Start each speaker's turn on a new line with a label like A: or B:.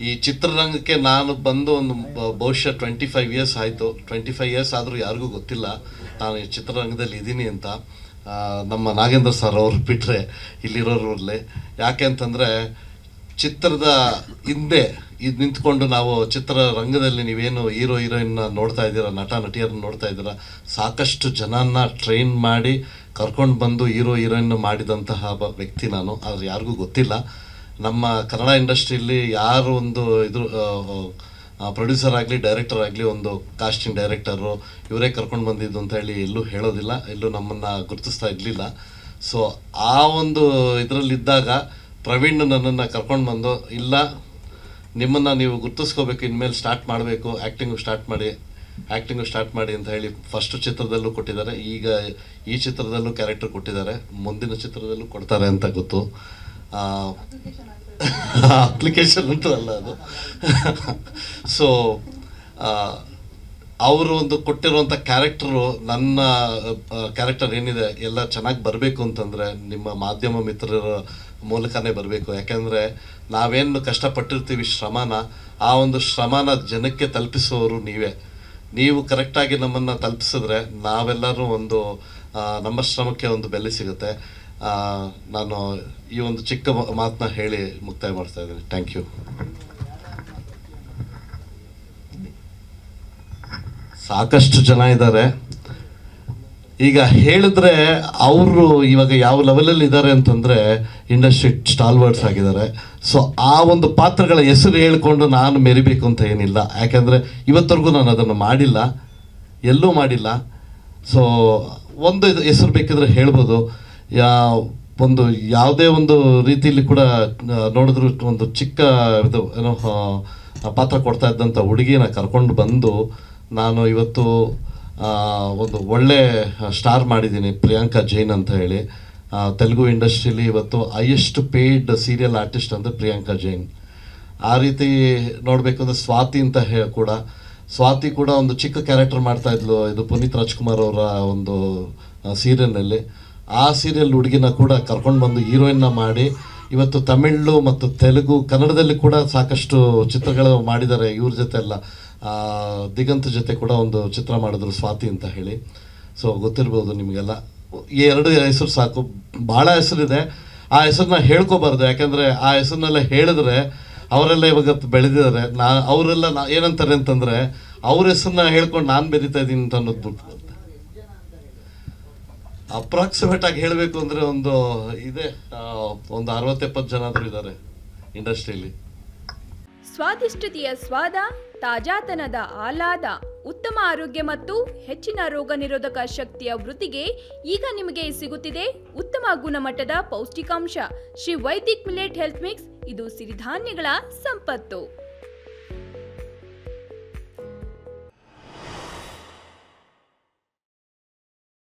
A: ಈ ಚಿತ್ರರಂಗಕ್ಕೆ ನಾನು ಬಂದು ಒಂದು ಬ- ಬಹುಶಃ ಟ್ವೆಂಟಿ ಫೈವ್ ಇಯರ್ಸ್ ಆಯಿತು ಟ್ವೆಂಟಿ ಫೈವ್ ಇಯರ್ಸ್ ಆದರೂ ಯಾರಿಗೂ ಗೊತ್ತಿಲ್ಲ ನಾನು ಈ ಚಿತ್ರರಂಗದಲ್ಲಿ ಇದ್ದೀನಿ ಅಂತ ಆ, ನಮ್ಮ ನಾಗೇಂದ್ರ ಸರ್ ಅವ್ರು ಬಿಟ್ಟರೆ ಇಲ್ಲಿರೋರಲ್ಲಿ ಯಾಕೆ ಅಂತಂದರೆ ಚಿತ್ರದ ಹಿಂದೆ ಇದು ನಿಂತ್ಕೊಂಡು ನಾವು ಚಿತ್ರರಂಗದಲ್ಲಿ ನೀವೇನು ಹೀರೋ ಹೀರೋಯಿನ್ನ ನೋಡ್ತಾ ಇದ್ದೀರಾ ನಟ ನಟಿಯರನ್ನ ನೋಡ್ತಾ ಇದ್ದೀರಾ ಸಾಕಷ್ಟು ಜನನ್ನ ಟ್ರೈನ್ ಮಾಡಿ ಕರ್ಕೊಂಡು ಬಂದು ಹೀರೋ ಹೀರೋಯಿನ್ ಮಾಡಿದಂತಹ ಒಬ್ಬ ವ್ಯಕ್ತಿ ನಾನು ಆದರೆ ಯಾರಿಗೂ ಗೊತ್ತಿಲ್ಲ ನಮ್ಮ ಕನ್ನಡ ಇಂಡಸ್ಟ್ರಿಯಲ್ಲಿ ಯಾರು ಒಂದು ಇದ್ರ ಪ್ರೊಡ್ಯೂಸರ್ ಆಗಲಿ ಡೈರೆಕ್ಟರ್ ಆಗಲಿ ಒಂದು ಕಾಸ್ಟಿಂಗ್ ಡೈರೆಕ್ಟರು ಇವರೇ ಕರ್ಕೊಂಡು ಬಂದಿದ್ದು ಅಂತ ಹೇಳಿ ಎಲ್ಲೂ ಹೇಳೋದಿಲ್ಲ ಎಲ್ಲೂ ನಮ್ಮನ್ನು ಗುರುತಿಸ್ತಾ ಇರಲಿಲ್ಲ ಸೊ ಆ ಒಂದು ಇದರಲ್ಲಿದ್ದಾಗ ಪ್ರವೀಣ್ ನನ್ನನ್ನು ಕರ್ಕೊಂಡು ಬಂದು ಇಲ್ಲ ನಿಮ್ಮನ್ನು ನೀವು ಗುರ್ತಿಸ್ಕೋಬೇಕು ಇನ್ಮೇಲೆ ಸ್ಟಾರ್ಟ್ ಮಾಡಬೇಕು ಆ್ಯಕ್ಟಿಂಗು ಸ್ಟಾರ್ಟ್ ಮಾಡಿ ಆ್ಯಕ್ಟಿಂಗು ಸ್ಟಾರ್ಟ್ ಮಾಡಿ ಅಂತ ಹೇಳಿ ಫಸ್ಟ್ ಚಿತ್ರದಲ್ಲೂ ಕೊಟ್ಟಿದ್ದಾರೆ ಈಗ ಈ ಚಿತ್ರದಲ್ಲೂ ಕ್ಯಾರೆಕ್ಟರ್ ಕೊಟ್ಟಿದ್ದಾರೆ ಮುಂದಿನ ಚಿತ್ರದಲ್ಲೂ ಕೊಡ್ತಾರೆ ಅಂತ ಗೊತ್ತು ಅಪ್ಲಿಕೇಶನ್ ಅಂತೂ ಅಲ್ಲ ಅದು ಸೊ ಅವರು ಒಂದು ಕೊಟ್ಟಿರುವಂಥ ಕ್ಯಾರೆಕ್ಟರು ನನ್ನ ಕ್ಯಾರೆಕ್ಟರ್ ಏನಿದೆ ಎಲ್ಲ ಚೆನ್ನಾಗಿ ಬರಬೇಕು ಅಂತಂದರೆ ನಿಮ್ಮ ಮಾಧ್ಯಮ ಮಿತ್ರರ ಮೂಲಕನೇ ಬರಬೇಕು ಯಾಕೆಂದರೆ ನಾವೇನು ಕಷ್ಟಪಟ್ಟಿರ್ತೀವಿ ಶ್ರಮನ ಆ ಒಂದು ಶ್ರಮನ ಜನಕ್ಕೆ ತಲುಪಿಸುವವರು ನೀವೇ ನೀವು ಕರೆಕ್ಟಾಗಿ ನಮ್ಮನ್ನು ತಲುಪಿಸಿದ್ರೆ ನಾವೆಲ್ಲರೂ ಒಂದು ಆ, ನಮ್ಮ ಶ್ರಮಕ್ಕೆ ಒಂದು ಬೆಲೆ ಸಿಗುತ್ತೆ ಆ, ನಾನು ಈ ಒಂದು ಚಿಕ್ಕ ಮಾತನ್ನ ಹೇಳಿ ಮುಕ್ತಾಯ ಮಾಡ್ತಾ ಇದ್ದೀನಿ ಥ್ಯಾಂಕ್ ಯು ಸಾಕಷ್ಟು ಜನ ಇದ್ದಾರೆ ಈಗ ಹೇಳಿದ್ರೆ ಅವರು ಇವಾಗ ಯಾವ ಲೆವೆಲಲ್ಲಿ ಇದ್ದಾರೆ ಅಂತಂದರೆ ಇಂಡಸ್ಟ್ರಿ ಸ್ಟಾಲ್ವರ್ಡ್ಸ್ ಆಗಿದ್ದಾರೆ ಸೊ ಆ ಒಂದು ಪಾತ್ರಗಳ ಹೆಸರು ಹೇಳ್ಕೊಂಡು ನಾನು ಮೆರಿಬೇಕು ಅಂತ ಏನಿಲ್ಲ ಯಾಕೆಂದರೆ ಇವತ್ತವರೆಗೂ ನಾನು ಅದನ್ನು ಮಾಡಿಲ್ಲ ಎಲ್ಲೂ ಮಾಡಿಲ್ಲ ಸೊ ಒಂದು ಇದು ಹೆಸರು ಬೇಕಿದ್ರೆ ಹೇಳ್ಬೋದು ಯಾ ಒಂದು ಯಾವುದೇ ಒಂದು ರೀತಿಯಲ್ಲಿ ಕೂಡ ಆ, ನೋಡಿದ್ರು ಒಂದು ಚಿಕ್ಕ ಇದು ಏನೋ ಆ, ಪಾತ್ರ ಕೊಡ್ತಾ ಇದ್ದಂಥ ಹುಡುಗಿನ ಕರ್ಕೊಂಡು ಬಂದು ನಾನು ಇವತ್ತು ಆ, ಒಂದು ಒಳ್ಳೆ ಸ್ಟಾರ್ ಮಾಡಿದ್ದೀನಿ ಪ್ರಿಯಾಂಕಾ ಜೈನ್ ಅಂತ ಹೇಳಿ ಆ, ತೆಲುಗು ಇಂಡಸ್ಟ್ರಿಲಿ ಇವತ್ತು ಹೈಯೆಸ್ಟ್ ಪೇಯ್ಡ್ ಸೀರಿಯಲ್ ಆರ್ಟಿಸ್ಟ್ ಅಂದರೆ ಪ್ರಿಯಾಂಕಾ ಜೈನ್ ಆ ರೀತಿ ನೋಡಬೇಕು ಅಂದರೆ ಸ್ವಾತಿ ಅಂತ ಹೇ ಕೂಡ ಸ್ವಾತಿ ಕೂಡ ಒಂದು ಚಿಕ್ಕ ಕ್ಯಾರೆಕ್ಟರ್ ಮಾಡ್ತಾ ಇದ್ಲು ಇದು ಪುನೀತ್ ರಾಜ್ಕುಮಾರ್ ಅವರ ಒಂದು ಸೀರಿಯಲ್ನಲ್ಲಿ ಆ ಸೀರಿಯಲ್ ಹುಡುಗಿನ ಕೂಡ ಕರ್ಕೊಂಡು ಬಂದು ಹೀರೋಯಿನ್ನ ಮಾಡಿ ಇವತ್ತು ತಮಿಳು ಮತ್ತು ತೆಲುಗು ಕನ್ನಡದಲ್ಲಿ ಕೂಡ ಸಾಕಷ್ಟು ಚಿತ್ರಗಳು ಮಾಡಿದ್ದಾರೆ ಇವ್ರ ಜೊತೆ ಎಲ್ಲ ಆ, ದಿಗಂತ್ ಜೊತೆ ಕೂಡ ಒಂದು ಚಿತ್ರ ಮಾಡಿದ್ರು ಸ್ವಾತಿ ಅಂತ ಹೇಳಿ ಸೊ ಗೊತ್ತಿರ್ಬೋದು ನಿಮಗೆಲ್ಲ ಈ ಎರಡು ಹೆಸರು ಸಾಕು ಭಾಳ ಹೆಸರಿದೆ ಆ ಹೆಸರನ್ನ ಹೇಳ್ಕೋಬಾರ್ದು ಯಾಕಂದರೆ ಆ ಹೆಸರನ್ನೆಲ್ಲ ಹೇಳಿದ್ರೆ ಅವರೆಲ್ಲ ಇವಾಗ ಬೆಳೆದಿದ್ದಾರೆ ನಾ ಅವರೆಲ್ಲ ನಾ ಏನಂತಾರೆ ಅಂತಂದರೆ ಅವ್ರ ಹೆಸರನ್ನ ಹೇಳ್ಕೊಂಡು ನಾನು ಬೆರಿತಾ ಇದ್ದೀನಿ ಅಂತ ಅನ್ನೋದು ಬಿಟ್ಟು ಅಪ್ರಾಕ್ಸಿಮೇಟ್ ಆಗಿ ಹೇಳಬೇಕು ಅಂದರೆ ಒಂದು ಇದೆ ಆ, ಒಂದು ಅರವತ್ತೆಪ್ಪತ್ತು ಜನ ಆದರೂ ಇದ್ದಾರೆ ಇಂಡಸ್ಟ್ರಿಯಲ್ಲಿ
B: ಸ್ವಾದಿಷ್ಟತೆಯ ಸ್ವಾದ ತಾಜಾತನದ ಆಹ್ಲಾದ ಉತ್ತಮ ಆರೋಗ್ಯ ಮತ್ತು ಹೆಚ್ಚಿನ ರೋಗ ನಿರೋಧಕ ಶಕ್ತಿಯ ವೃತ್ತಿಗೆ ಈಗ ನಿಮಗೆ ಸಿಗುತ್ತಿದೆ ಉತ್ತಮ ಗುಣಮಟ್ಟದ ಪೌಷ್ಟಿಕಾಂಶ Shri Vaidik millet health mix ಇದು ಸಿರಿಧಾನ್ಯಗಳ ಸಂಪತ್ತು